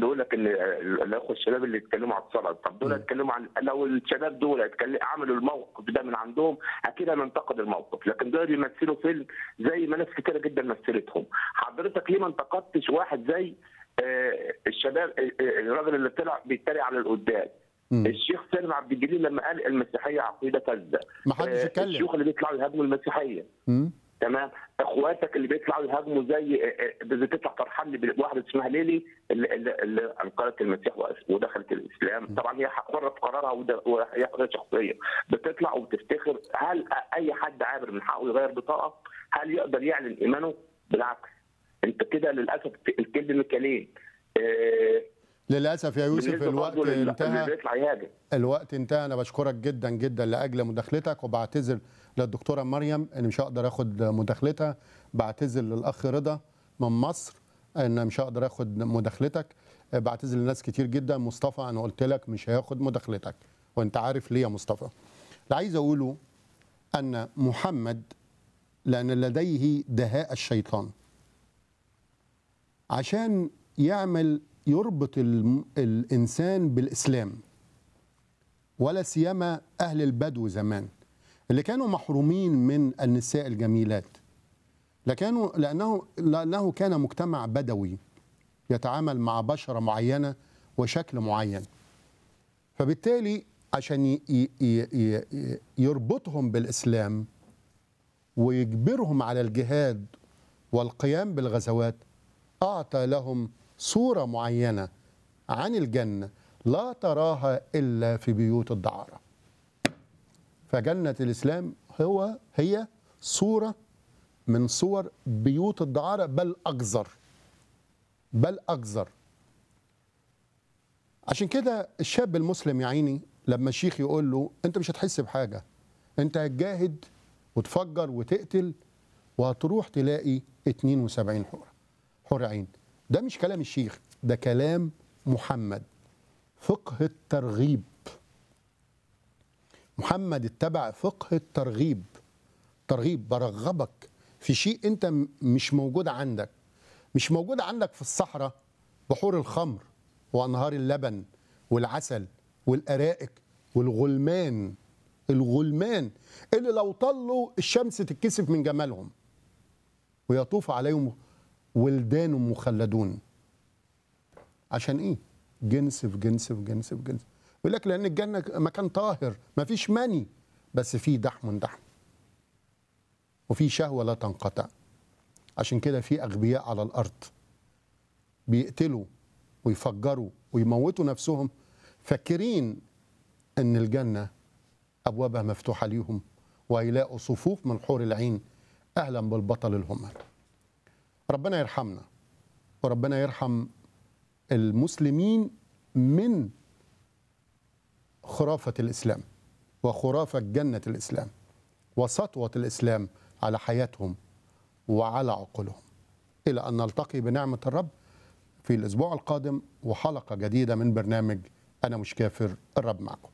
اللي يقول لك اللي الاخوه الشباب اللي اتكلموا عن الصلاه طب دول م. اتكلموا عن لو الشباب دول اتكلم- عملوا الموقف ده من عندهم اكيد هننتقد الموقف لكن دول بيمثلوا فيلم زي ما ناس كتيره جدا مثلتهم حضرتك ليه ما انتقدتش واحد زي آه، الشباب آه، آه، الراجل اللي طلع بيتريق على القدام مم. الشيخ سالم عبد الجليل لما قال المسيحيه عقيده فاسده ما حدش آه، يتكلم الشيوخ اللي بيطلعوا يهاجموا المسيحيه مم. تمام اخواتك اللي بيطلعوا يهاجموا زي آه، آه، بتطلع فرحان لي واحده اسمها ليلي اللي, اللي, اللي انكرت المسيح وأس- ودخلت الاسلام طبعا هي حره في قرارها وده- وهي حريه شخصيه بتطلع وبتفتخر هل اي حد عابر من حقه يغير بطاقه؟ هل يقدر يعلن ايمانه؟ بالعكس انت كده للاسف الكلب مكيالين آه، للاسف يا يوسف بالنسبة الوقت برضه لل- اللي انتهى بيطلع يهاجم الوقت انتهى انا بشكرك جدا جدا لاجل مداخلتك وبعتذر للدكتوره مريم ان مش هقدر اخد مداخلتها بعتذر للاخ رضا من مصر ان مش هقدر اخد مداخلتك بعتذر لناس كتير جدا مصطفى انا قلت لك مش هياخد مداخلتك وانت عارف ليه يا مصطفى اللي عايز اقوله ان محمد لان لديه دهاء الشيطان عشان يعمل يربط الم- الانسان بالاسلام ولا سيما أهل البدو زمان اللي كانوا محرومين من النساء الجميلات لكانوا لأنه لأنه كان مجتمع بدوي يتعامل مع بشرة معينة وشكل معين فبالتالي عشان ي- ي- ي- ي- يربطهم بالإسلام ويجبرهم على الجهاد والقيام بالغزوات أعطى لهم صورة معينة عن الجنة لا تراها إلا في بيوت الدعارة فجنة الإسلام هو هي صورة من صور بيوت الدعارة بل أجزر بل أجزر عشان كده الشاب المسلم يا عيني لما الشيخ يقول له أنت مش هتحس بحاجة أنت هتجاهد وتفجر وتقتل وهتروح تلاقي 72 حور حور عين ده مش كلام الشيخ ده كلام محمد فقه الترغيب محمد اتبع فقه الترغيب ترغيب برغبك في شيء انت م- مش موجود عندك مش موجود عندك في الصحراء بحور الخمر وانهار اللبن والعسل والارائك والغلمان الغلمان اللي لو طلوا الشمس تتكسف من جمالهم ويطوف عليهم ولدان مخلدون عشان ايه جنس في جنس في جنس في جنس يقول لك لان الجنه مكان طاهر ما فيش مني بس فيه دحم دحم وفي شهوه لا تنقطع عشان كده في اغبياء على الارض بيقتلوا ويفجروا ويموتوا نفسهم فاكرين ان الجنه ابوابها مفتوحه ليهم وهيلاقوا صفوف من حور العين اهلا بالبطل الهمل ربنا يرحمنا وربنا يرحم المسلمين من خرافة الإسلام وخرافة جنة الإسلام وسطوة الإسلام على حياتهم وعلى عقولهم إلى أن نلتقي بنعمة الرب في الأسبوع القادم وحلقة جديدة من برنامج أنا مش كافر الرب معكم